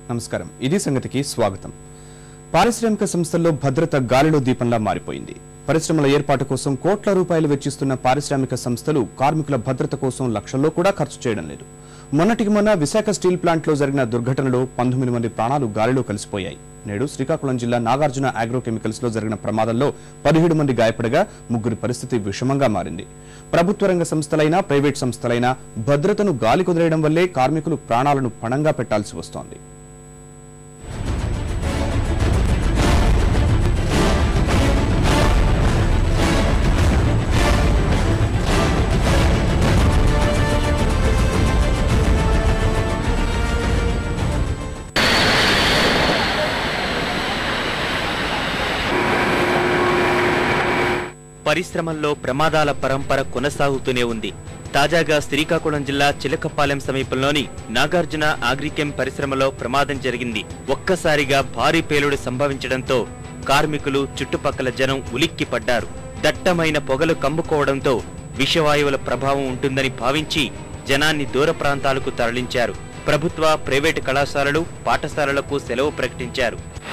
నమస్కారం ఇది సంగతికి స్వాగతం పారిశ్రామిక సంస్థల్లో భద్రత గాలిలో దీపంలా మారిపోయింది పరిశ్రమల ఏర్పాటు కోసం కోట్ల రూపాయలు వెచ్చిస్తున్న పారిశ్రామిక సంస్థలు కార్మికుల భద్రత కోసం లక్షల్లో కూడా ఖర్చు చేయడం లేదు మొన్నటికి మొన్న విశాఖ స్టీల్ ప్లాంట్లో జరిగిన దుర్ఘటనలో పంతొమ్మిది మంది ప్రాణాలు గాలిలో కలిసిపోయాయి నేడు శ్రీకాకుళం జిల్లా నాగార్జున అగ్రోకెమికల్స్ లో జరిగిన ప్రమాదంలో పదిహేడు మంది గాయపడగా ముగ్గురి పరిస్థితి విషమంగా మారింది ప్రభుత్వ రంగ సంస్థలైనా ప్రైవేట్ సంస్థలైనా భద్రతను గాలి కుదిరేయడం వల్లే కార్మికులు ప్రాణాలను పణంగా పెట్టాల్సి వస్తోంది పరిశ్రమల్లో ప్రమాదాల పరంపర కొనసాగుతూనే ఉంది తాజాగా శ్రీకాకుళం జిల్లా చిలకపాలెం సమీపంలోని నాగార్జున ఆగ్రికెమ్ పరిశ్రమలో ప్రమాదం జరిగింది ఒక్కసారిగా భారీ పేలుడు సంభవించడంతో కార్మికులు చుట్టుపక్కల జనం ఉలిక్కి పడ్డారు దట్టమైన పొగలు కమ్ముకోవడంతో విషవాయువుల ప్రభావం ఉంటుందని భావించి జనాన్ని దూర ప్రాంతాలకు తరలించారు ప్రభుత్వ ప్రైవేటు కళాశాలలు పాఠశాలలకు సెలవు ప్రకటించారు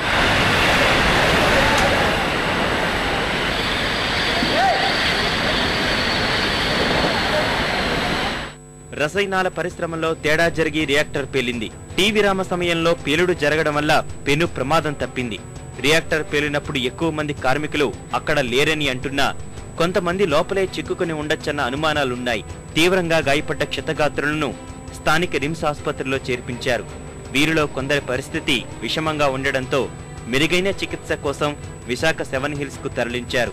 రసాయనాల పరిశ్రమలో తేడా జరిగి రియాక్టర్ పేలింది టీ విరామ సమయంలో పేలుడు జరగడం వల్ల పెను ప్రమాదం తప్పింది రియాక్టర్ పేలినప్పుడు ఎక్కువ మంది కార్మికులు అక్కడ లేరని అంటున్నా కొంతమంది లోపలే చిక్కుకుని ఉండొచ్చన్న అనుమానాలున్నాయి తీవ్రంగా గాయపడ్డ క్షతగాత్రులను స్థానిక రిమ్స్ ఆసుపత్రిలో చేర్పించారు వీరిలో కొందరి పరిస్థితి విషమంగా ఉండడంతో మెరుగైన చికిత్స కోసం విశాఖ సెవెన్ హిల్స్ కు తరలించారు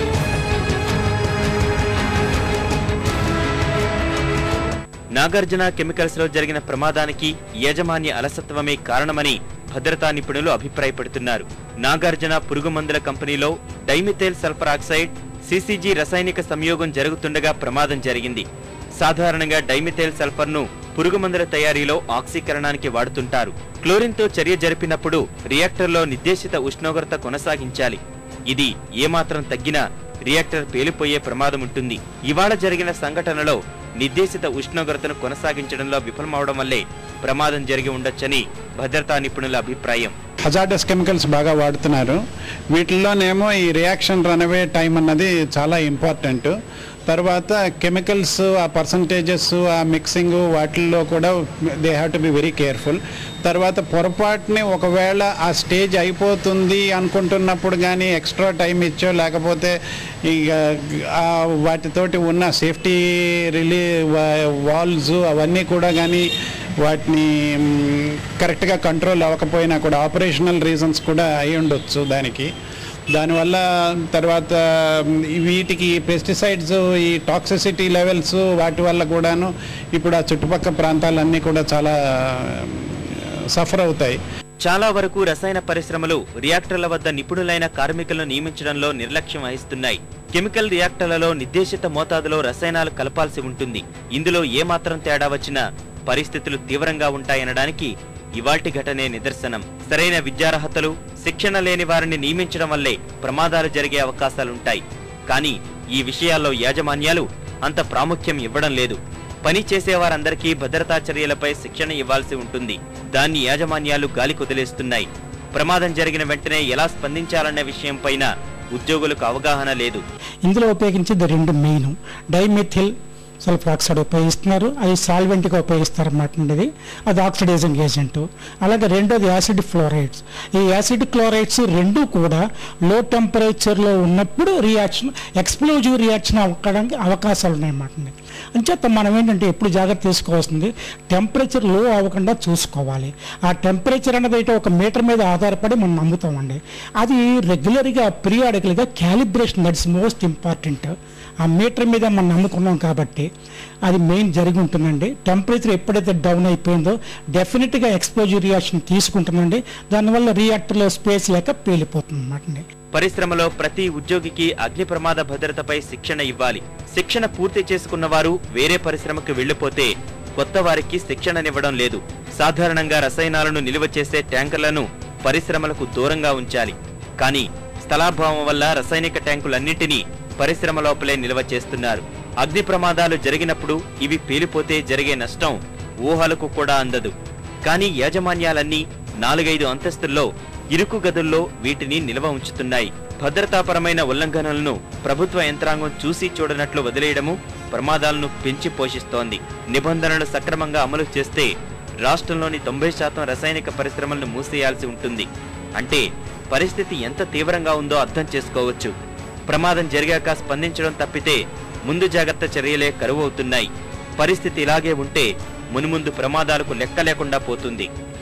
నాగార్జున కెమికల్స్ లో జరిగిన ప్రమాదానికి యాజమాన్య అలసత్వమే కారణమని భద్రతా నిపుణులు అభిప్రాయపడుతున్నారు నాగార్జున పురుగుమందుల కంపెనీలో డైమిథైల్ సల్ఫర్ ఆక్సైడ్ సిసిజి రసాయనిక సంయోగం జరుగుతుండగా ప్రమాదం జరిగింది సాధారణంగా డైమిథైల్ సల్ఫర్ ను పురుగుమందుల తయారీలో ఆక్సీకరణానికి వాడుతుంటారు క్లోరిన్ తో చర్య జరిపినప్పుడు రియాక్టర్లో నిర్దేశిత ఉష్ణోగ్రత కొనసాగించాలి ఇది ఏమాత్రం తగ్గినా రియాక్టర్ పేలిపోయే ప్రమాదం ఉంటుంది ఇవాళ జరిగిన సంఘటనలో నిర్దేశిత ఉష్ణోగ్రతను కొనసాగించడంలో విఫలమవడం వల్లే ప్రమాదం జరిగి ఉండొచ్చని భద్రతా నిపుణుల అభిప్రాయం హజార్డస్ కెమికల్స్ బాగా వాడుతున్నారు వీటిల్లోనేమో ఈ రియాక్షన్ రనవే టైం అన్నది చాలా ఇంపార్టెంట్ తర్వాత కెమికల్స్ ఆ పర్సంటేజెస్ ఆ మిక్సింగ్ వాటిల్లో కూడా they have to be very careful తర్వాత పొరపాటుని ఒకవేళ ఆ స్టేజ్ అయిపోతుంది అనుకుంటున్నప్పుడు కానీ ఎక్స్ట్రా టైం ఇచ్చో లేకపోతే ఇక ఆ వాటితోటి ఉన్న సేఫ్టీ రిలీ వాల్స్ అవన్నీ కూడా కానీ వాటిని మ్, కరెక్ట్గా కంట్రోల్ అవ్వకపోయినా కూడా ఆపరేషనల్ రీజన్స్ కూడా అయి ఉండొచ్చు దానికి దానివల్ల తర్వాత మ్, ఈ వీటికి పెస్టిసైడ్స్ ఈ టాక్సిసిటీ లెవెల్స్ వాటి వల్ల కూడాను ఇప్పుడు ఆ చుట్టుపక్కల ప్రాంతాలన్నీ కూడా చాలా సఫర్ అవుతాయి చాలా వరకు రసాయన పరిశ్రమలు రియాక్టర్ల వద్ద నిపుణులైన కార్మికులను నియమించడంలో నిర్లక్ష్యం వహిస్తున్నాయి కెమికల్ రియాక్టర్లలో నిర్దేశిత మోతాదులో రసాయనాలు కలపాల్సి ఉంటుంది ఇందులో ఏమాత్రం తేడా వచ్చినా పరిస్థితులు తీవ్రంగా ఉంటాయనడానికి ఇవాల్టి ఘటనే నిదర్శనం సరైన విద్యార్హతలు శిక్షణ లేని వారిని నియమించడం వల్లే ప్రమాదాలు జరిగే అవకాశాలుంటాయి కానీ ఈ విషయాల్లో యాజమాన్యాలు అంత ప్రాముఖ్యం ఇవ్వడం లేదు పని చేసేవారందరికీ భద్రతా చర్యలపై శిక్షణ ఇవ్వాల్సి ఉంటుంది దాన్ని యాజమాన్యాలు గాలి కుదిలేస్తున్నాయి ప్రమాదం జరిగిన వెంటనే ఎలా స్పందించాలన్న విషయంపైన ఉద్యోగులకు అవగాహన లేదు ఇందులో ఉపయోగించేది రెండు మెయిన్ డైమెథిల్ సల్ఫర్ ఆక్సైడ్ ఉపయోగిస్తున్నారు అది సాల్వెంట్గా ఉపయోగిస్తారు అన్నమాట అండి అది ఆక్సిడైజింగ్ ఏజెంట్ అలాగే రెండోది యాసిడ్ ఫ్లోరైడ్స్ ఈ యాసిడ్ క్లోరైడ్స్ రెండు కూడా లో టెంపరేచర్లో ఉన్నప్పుడు రియాక్షన్ ఎక్స్ప్లోజివ్ రియాక్షన్ అవ్వడానికి అవకాశాలు ఉన్నాయన్నమాట అండి అంచేత మనం ఏంటంటే ఎప్పుడు జాగ్రత్త తీసుకోవాల్సింది టెంపరేచర్ లో అవ్వకుండా చూసుకోవాలి ఆ టెంపరేచర్ అనేది అయితే ఒక మీటర్ మీద ఆధారపడి మనం నమ్ముతామండి అది రెగ్యులర్గా పీరియాడికల్గా క్యాలిబ్రేషన్ దట్స్ మోస్ట్ ఇంపార్టెంట్ ఆ మీటర్ మీద మనం నమ్ముకున్నాం కాబట్టి అది మెయిన్ జరిగి ఉంటుందండి టెంపరేచర్ ఎప్పుడైతే డౌన్ అయిపోయిందో డెఫినెట్గా ఎక్స్పోజర్ రియాక్షన్ తీసుకుంటుందండి దానివల్ల రియాక్టర్లో స్పేస్ లేక పేలిపోతుంది అన్నమాట పరిశ్రమలో ప్రతి ఉద్యోగికి అగ్ని ప్రమాద భద్రతపై శిక్షణ ఇవ్వాలి శిక్షణ పూర్తి చేసుకున్న వారు వేరే పరిశ్రమకు వెళ్లిపోతే కొత్త వారికి శిక్షణనివ్వడం లేదు సాధారణంగా రసాయనాలను నిల్వ చేసే ట్యాంకర్లను పరిశ్రమలకు దూరంగా ఉంచాలి కానీ స్థలాభావం వల్ల రసాయనిక ట్యాంకులన్నింటినీ పరిశ్రమ లోపలే నిల్వ చేస్తున్నారు అగ్ని ప్రమాదాలు జరిగినప్పుడు ఇవి పేలిపోతే జరిగే నష్టం ఊహలకు కూడా అందదు కానీ యాజమాన్యాలన్నీ నాలుగైదు అంతస్తుల్లో ఇరుకు గదుల్లో వీటిని నిల్వ ఉంచుతున్నాయి భద్రతాపరమైన ఉల్లంఘనలను ప్రభుత్వ యంత్రాంగం చూసి చూడనట్లు వదిలేయడము ప్రమాదాలను పెంచి పోషిస్తోంది నిబంధనలు సక్రమంగా అమలు చేస్తే రాష్ట్రంలోని తొంభై శాతం రసాయనిక పరిశ్రమలను మూసేయాల్సి ఉంటుంది అంటే పరిస్థితి ఎంత తీవ్రంగా ఉందో అర్థం చేసుకోవచ్చు ప్రమాదం జరిగాక స్పందించడం తప్పితే ముందు జాగ్రత్త చర్యలే కరువు అవుతున్నాయి పరిస్థితి ఇలాగే ఉంటే మునుముందు ప్రమాదాలకు లెక్క లేకుండా పోతుంది